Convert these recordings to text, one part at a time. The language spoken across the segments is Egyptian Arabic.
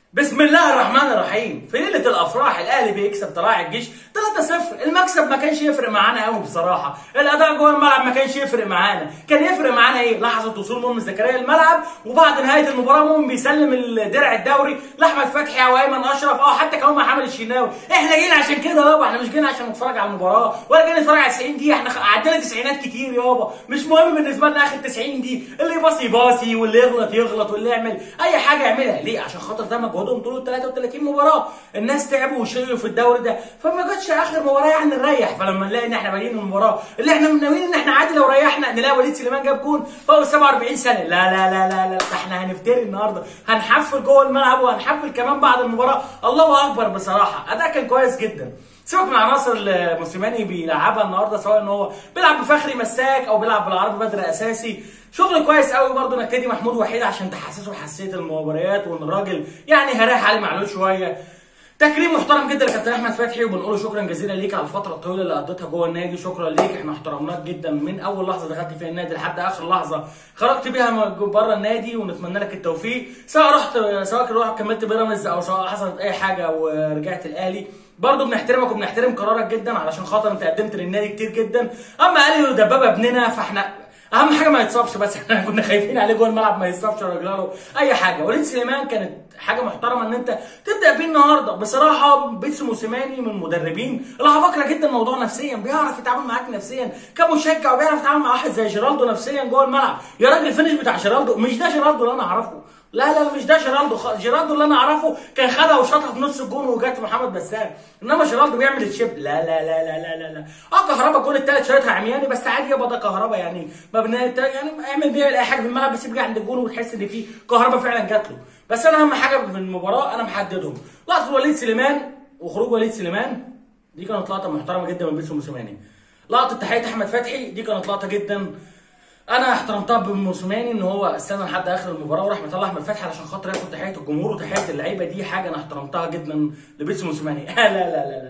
بسم الله الرحمن الرحيم في ليله الافراح الاهلي بيكسب طلائع الجيش 3-0 المكسب ما كانش يفرق معانا قوي بصراحه الاداء جوه الملعب ما كانش يفرق معانا كان يفرق معانا ايه لحظه وصول مؤمن زكريا الملعب وبعد نهايه المباراه مؤمن بيسلم الدرع الدوري لاحمد فتحي او ايمن اشرف او حتى كمان محمد الشناوي احنا جينا عشان كده يابا احنا مش جينا عشان نتفرج على المباراه ولا جينا نتفرج على 90 دقيقه احنا عدينا تسعينات كتير يابا مش مهم بالنسبه لنا اخر 90 دقيقه اللي يباصي يباصي واللي يغلط يغلط واللي يعمل اي حاجه يعملها ليه عشان خاطر ده مجهودهم طول ال 33 مباراه الناس تعبوا وشقيوا في الدوري ده فما جاتش اخر مباراه يعني نريح فلما نلاقي ان احنا بادئين المباراه اللي احنا ناويين ان احنا عادي لو ريحنا نلاقي وليد سليمان جاب جون فوق 47 سنه لا لا لا لا لا ده احنا هنفتري النهارده هنحفل جوه الملعب وهنحفل كمان بعد المباراه الله اكبر بصراحه اداء كان كويس جدا سيبك من العناصر اللي موسيماني بيلعبها النهارده سواء ان هو بيلعب بفخري مساك او بيلعب بالعربي بدر اساسي شغل كويس قوي برضه انك تدي محمود وحيد عشان تحسسه بحساسيه المباريات وان الراجل يعني هراح علي معلول شويه تكريم محترم جدا لكابتن احمد فتحي وبنقول له شكرا جزيلا ليك على الفتره الطويله اللي قضيتها جوه النادي شكرا ليك احنا احترمناك جدا من اول لحظه دخلت فيها النادي لحد اخر لحظه خرجت بيها بره النادي ونتمنى لك التوفيق سواء رحت سواء رحت كملت بيراميدز او سواء حصلت اي حاجه ورجعت الاهلي برضه بنحترمك وبنحترم قرارك جدا علشان خاطر انت قدمت للنادي كتير جدا اما قال دبابه ابننا فاحنا اهم حاجه ما يتصابش بس احنا كنا خايفين عليه جوه الملعب ما يتصابش ولا يجراله اي حاجه وليد سليمان كانت حاجه محترمه ان انت تبدا بيه النهارده بصراحه بيتسو موسيماني من المدربين اللي عباقره جدا موضوع نفسيا بيعرف يتعامل معاك نفسيا كمشجع وبيعرف يتعامل مع واحد زي جيرالدو نفسيا جوه الملعب يا راجل الفينش بتاع جيرالدو مش ده جيرالدو اللي انا اعرفه لا لا مش ده جيرالدو خ... جيرالدو اللي انا اعرفه كان خدها وشاطها في نص الجون وجت محمد بسام انما جيرالدو بيعمل تشيب لا لا لا لا لا لا لا اه كهربا الجون الثالث شايطها عمياني بس عادي يابا ده كهربا يعني ما بن... يعني اعمل بيعمل اي حاجه في الملعب بس يرجع عند الجون وتحس ان في كهربا فعلا جات له بس انا اهم حاجه في المباراه انا محددهم لقطه وليد سليمان وخروج وليد سليمان دي كانت لقطه محترمه جدا من بيتسو موسيماني لقطه تحيه احمد فتحي دي كانت لقطه جدا انا احترمتها بموسيماني ان هو استنى لحد اخر المباراه وراح مطلع احمد فتحي علشان خاطر ياخد تحيه الجمهور وتحيه اللعيبه دي حاجه انا احترمتها جدا لبيتسو موسيماني لا لا لا لا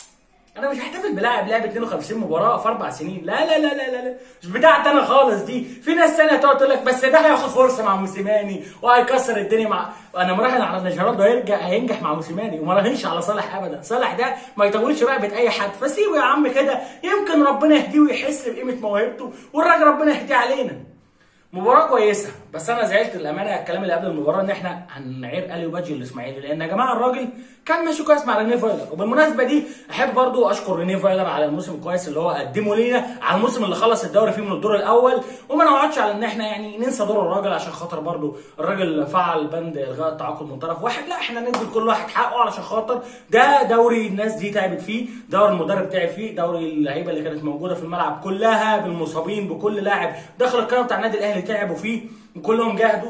انا مش هحتفل بلاعب لعب 52 مباراه في اربع سنين لا لا لا لا لا مش بتاعتي انا خالص دي في ناس ثانيه تقعد تقول لك بس ده هياخد فرصه مع موسيماني وهيكسر الدنيا مع انا مراهن على ان جيرالدو هيرجع هينجح مع موسيماني وما راهنش على صالح ابدا صالح ده ما يطولش رقبه اي حد فسيبه يا عم كده يمكن ربنا يهديه ويحس بقيمه موهبته والراجل ربنا يهديه علينا مباراة كويسة بس أنا زعلت للأمانة الكلام اللي قبل المباراة إن إحنا هنعير ألي وباجي الإسماعيلي لأن يا جماعة الراجل كان ماشي كويس مع رينيه فايلر وبالمناسبة دي أحب برضو أشكر رينيه فايلر على الموسم الكويس اللي هو قدمه لينا على الموسم اللي خلص الدوري فيه من الدور الأول وما نقعدش على إن إحنا يعني ننسى دور الراجل عشان خاطر برضو الراجل فعل بند إلغاء التعاقد من طرف واحد لا إحنا ندي لكل واحد حقه علشان خاطر ده دوري الناس دي تعبت فيه دوري المدرب تعب فيه دوري اللعيبة اللي كانت موجودة في الملعب كلها بالمصابين بكل لاعب داخل القائمة بتاع النادي الأهلي تعبوا فيه وكلهم جاهدوا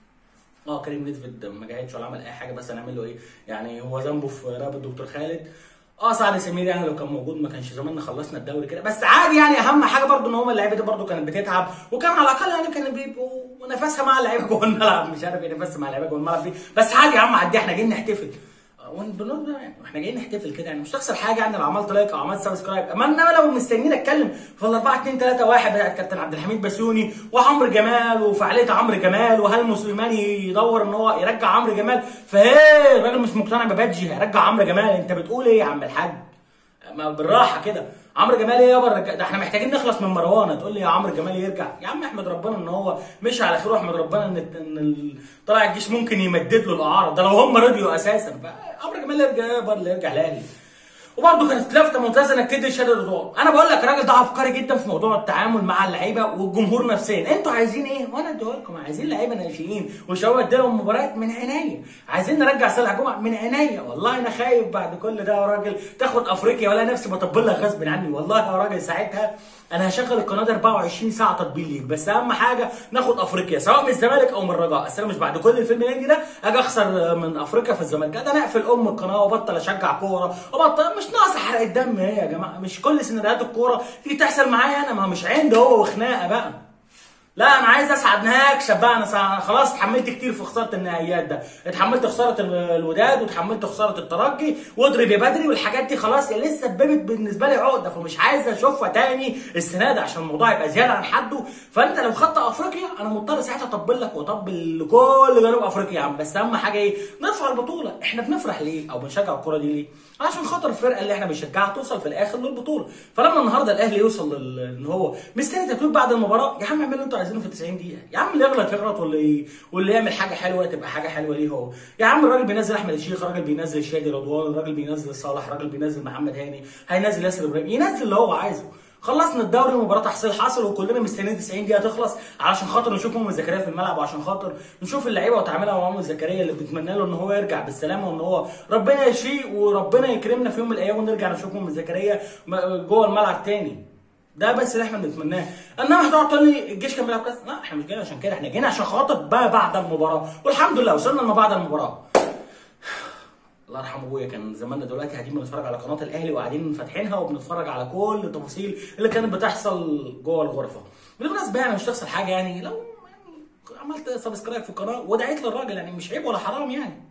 اه كريم نيدفيد ما جاهدش ولا عمل اي حاجه بس هنعمل له ايه يعني هو ذنبه في رقبه الدكتور خالد اه سعد سمير يعني لو كان موجود ما كانش زماننا خلصنا الدوري كده بس عادي يعني اهم حاجه برضو ان هم اللعيبه دي برضو كانت بتتعب وكان على الاقل يعني كانوا بيبقوا نفسها مع اللعيبه جوه الملعب مش عارف ايه نفسها مع اللعيبه جوه الملعب دي بس عادي يا عم عدي احنا جايين نحتفل ونقول يعني احنا جايين نحتفل كده يعني مش تخسر حاجه يعني لو عملت لايك او عملت سبسكرايب اما انما لو مستنيين اتكلم في ال 4 2 3 1 بتاعت كابتن عبد الحميد بسيوني وعمرو جمال وفعاليه عمرو جمال وهل موسيماني يدور ان هو يرجع عمرو جمال فايه الراجل مش مقتنع ببادجي هيرجع عمرو جمال انت بتقول ايه يا عم الحاج؟ ما بالراحه كده عمرو جمال ايه يابا الرجع ده احنا محتاجين نخلص من مروان تقول لي يا عمرو جمال يرجع يا عم احمد ربنا ان هو مشي على خير واحمد ربنا ان ان طلع الجيش ممكن يمدد له الاعاره ده لو هم رضيوا اساسا عمرو جمال يرجع يابا اللي يرجع الاهلي وبرضه كانت لفته ممتازه انك تدي شهاده رضوان انا بقول لك الراجل ده عبقري جدا في موضوع التعامل مع اللعيبه والجمهور نفسيا انتوا عايزين ايه وانا اديه لكم عايزين لعيبه ناشئين وشباب اديلهم مباريات من عينيا عايزين نرجع صالح جمعه من عينيا والله انا خايف بعد كل ده يا راجل تاخد افريقيا ولا نفسي بطبل لك غصب عني والله يا راجل ساعتها انا هشغل القناه ده 24 ساعه تطبيل ليك بس اهم حاجه ناخد افريقيا سواء من الزمالك او من الرجاء اصل انا مش بعد كل الفيلم الهندي ده اجي اخسر من افريقيا في الزمالك ده انا اقفل ام القناه وابطل اشجع كوره وابطل مش ناقص احرق الدم ايه يا جماعه مش كل سيناريوهات الكوره تيجي تحصل معايا انا ما مش عند هو وخناقه بقى لا انا عايز اسعد نهايه اكسب بقى انا سع- خلاص اتحملت كتير في خساره النهائيات ده اتحملت خساره ال- الوداد واتحملت خساره الترجي واضرب يا بدري والحاجات دي خلاص يا لسه اتببت بالنسبه لي عقده فمش عايز اشوفها تاني السنه دي عشان الموضوع يبقى زياده عن حده فانت لو خدت افريقيا انا مضطر ساعتها اطبل لك واطبل لكل جنوب افريقيا يا عم بس اهم حاجه ايه نرفع البطوله احنا بنفرح ليه او بنشجع الكوره دي ليه عشان خاطر الفرقه اللي احنا بنشجعها توصل في الاخر للبطوله فلما النهارده الاهلي يوصل لل- ان هو مستني تتويج بعد المباراه يا عم اعملوا اللي انتوا عايزينه في 90 دقيقه يا عم اللي يغلط يغلط واللي واللي يعمل حاجه حلوه تبقى حاجه حلوه ليه هو يا عم الراجل بينزل احمد الشيخ الراجل بينزل شادي رضوان الراجل بينزل صالح الراجل بينزل محمد هاني هينزل ياسر ابراهيم ينزل اللي هو عايزه خلصنا الدوري ومباراه تحصيل حصل وكلنا مستنيين 90 دقيقه تخلص علشان خاطر نشوف مؤمن زكريا في الملعب وعشان خاطر نشوف اللعيبه وتعاملها مع مؤمن زكريا اللي بنتمنى له ان هو يرجع بالسلامه وان هو ربنا يشفيه وربنا يكرمنا في يوم من الايام ونرجع نشوف مؤمن زكريا م- جوه الملعب تاني ده بس اللي احنا بنتمناه انما هتقعد تقول لي الجيش كان بيلعب كاس لا احنا مش جايين عشان كده احنا جايين عشان خاطر بقى بعد المباراه والحمد لله وصلنا لما بعد المباراه الله يرحم ابويا كان زماننا دلوقتي قاعدين بنتفرج على قناه الاهلي وقاعدين فاتحينها وبنتفرج على كل التفاصيل اللي كانت بتحصل جوه الغرفه بالمناسبه يعني مش تخسر حاجه يعني لو يعني عملت سبسكرايب في القناه ودعيت للراجل يعني مش عيب ولا حرام يعني